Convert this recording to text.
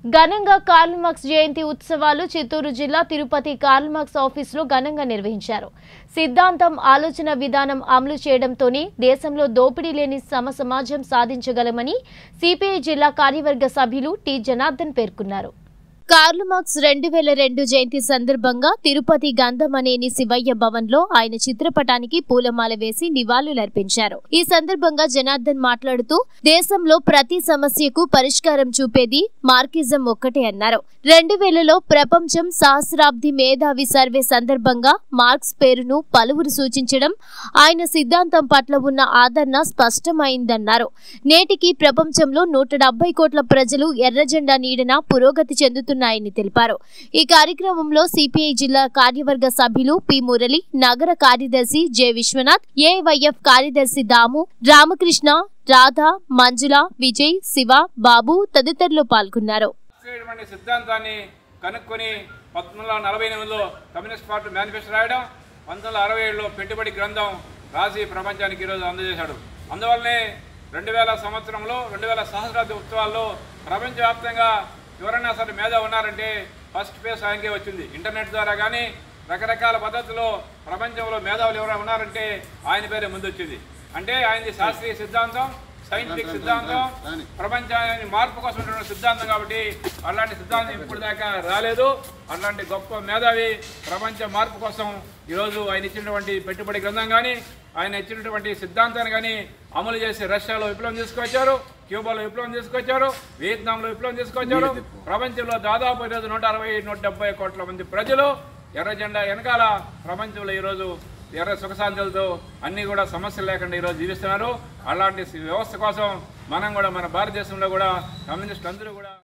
ఘనంగా Karl Marx జయంతి ఉత్సవాలు చిత్తూరు జిల్లా తిరుపతి కార్ల్ మార్క్స్ ఆఫీసులో ఘనంగా నిర్వహించారు సిద్ధాంతం ఆలోచన విధానం అమలు చేయడంతోనే దేశంలో దోపిడీ లేని సమ సమాజం సాధించగలమని సిపిఐ జిల్లా కార్యవర్గ సభ్యులు టి జనార్దన్ పేర్కొన్నారు కార్ల్ మార్క్స్ రెండు వేల రెండు జయంతి సందర్భంగా తిరుపతి గంధమనేని శివయ్య భవన్ లో ఆయన చిత్రపటానికి పూలమాల వేసి నివాళులర్పించారు ఈ సందర్భంగా జనార్దన్ మాట్లాడుతూ దేశంలో ప్రతి సమస్యకు పరిష్కారం చూపేది మార్కిజం ఒక్కటే అన్నారు రెండు వేలలో ప్రపంచం సహస్రాబ్ది మేధావి సర్వే సందర్భంగా మార్క్స్ పేరును పలువురు సూచించడం ఆయన సిద్ధాంతం పట్ల ఉన్న ఆదరణ స్పష్టమైందన్నారు నేటికి ప్రపంచంలో నూట డెబ్బై కోట్ల ప్రజలు ఎర్రజెండా నీడన పురోగతి చెందుతున్నాయని తెలిపారు ఈ కార్యక్రమంలో సిపిఐ జిల్లా కార్యవర్గ సభ్యులు పి మురళి నగర కార్యదర్శి జె విశ్వనాథ్ ఏవైఎఫ్ కార్యదర్శి దాము రామకృష్ణ రాధ మంజుల విజయ్ శివ బాబు తదితరులు పాల్గొన్నారు చేయడం సిద్ధాంతాన్ని కనుక్కొని పంతొమ్మిది వందల నలభై ఎనిమిదిలో కమ్యూనిస్ట్ పార్టీ మేనిఫెస్టో రాయడం పంతొమ్మిది వందల అరవై ఏడులో పెట్టుబడి గ్రంథం రాసి ప్రపంచానికి ఈరోజు అందజేశాడు అందువల్లనే రెండు వేల సంవత్సరంలో రెండు వేల సహస్రాబ్ది ఉత్సవాల్లో ప్రపంచవ్యాప్తంగా ఎవరైనా సరే మేధ ఉన్నారంటే ఫస్ట్ ఫేస్ ఆయనకే వచ్చింది ఇంటర్నెట్ ద్వారా కానీ రకరకాల పద్ధతుల్లో ప్రపంచంలో మేధావులు ఎవరైనా ఉన్నారంటే ఆయన పేరే ముందు వచ్చింది అంటే ఆయనది శాస్త్రీయ సిద్ధాంతం సైంటిఫిక్ సిద్ధాంతం ప్రపంచాన్ని మార్పు కోసం ఉన్నటువంటి సిద్ధాంతం కాబట్టి అలాంటి సిద్ధాంతం ఇప్పుడు దాకా రాలేదు అలాంటి గొప్ప మేధావి ప్రపంచ మార్పు కోసం ఈరోజు ఆయన ఇచ్చినటువంటి పెట్టుబడి గ్రంథం కానీ ఆయన ఇచ్చినటువంటి సిద్ధాంతాన్ని కానీ అమలు చేసి రష్యాలో విప్లవం తీసుకొచ్చారు క్యూబాలో విప్లవం తీసుకొచ్చారు వియత్నాంలో విప్లవం తీసుకొచ్చారు ప్రపంచంలో దాదాపు ఈరోజు నూట అరవై నూట డెబ్బై కోట్ల మంది ప్రజలు ఎర్ర జెండా వెనకాల ప్రపంచంలో ఈరోజు ఎర్ర సుఖశాంతులతో అన్ని కూడా సమస్యలు లేకుండా ఈరోజు జీవిస్తున్నారు అలాంటి వ్యవస్థ కోసం మనం కూడా మన భారతదేశంలో కూడా కమ్యూనిస్ట్ అందరూ కూడా